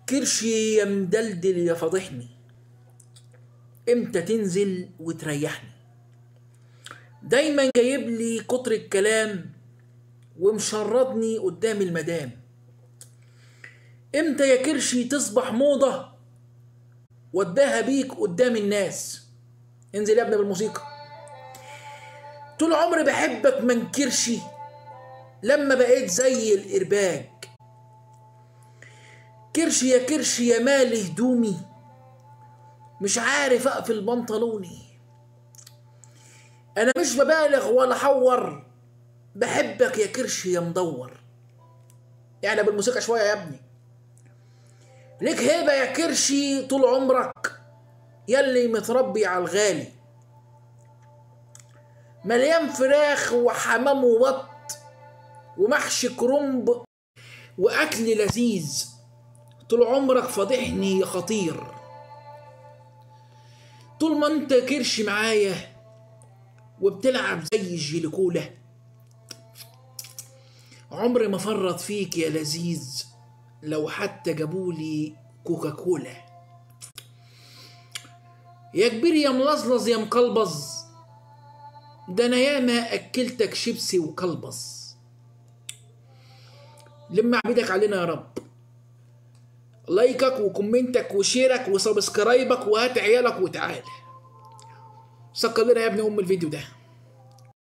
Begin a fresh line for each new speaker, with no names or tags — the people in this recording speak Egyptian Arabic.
كرشي يا مدلدل يا فضحني امتى تنزل وتريحني دايما جايب لي كتر الكلام ومشردني قدام المدام امتى يا كرشي تصبح موضة وداها بيك قدام الناس انزل يا ابني بالموسيقى طول عمري بحبك من كرشي لما بقيت زي الإرباج كرشي يا كرشي يا مال هدومي مش عارف أقفل بنطلوني أنا مش ببالغ ولا حور بحبك يا كرشي يا مدور يعني بالموسيقى شوية يا ابني ليك هيبة يا كرشي طول عمرك يلي متربي على الغالي مليان فراخ وحمام وبط ومحشي كرنب واكل لذيذ طول عمرك فاضحني يا خطير طول ما انت كرش معايا وبتلعب زي الجيليكولا عمري ما فرط فيك يا لذيذ لو حتى جابولي كوكاكولا يا كبير يا ملظلظ يا مقلبظ ده انا ياما اكلتك شيبسي وكلبص لما عبيدك علينا يا رب لايكك وكومنتك وشيرك وسبسكرايبك وهات عيالك وتعال سكر لنا يا ابني ام الفيديو ده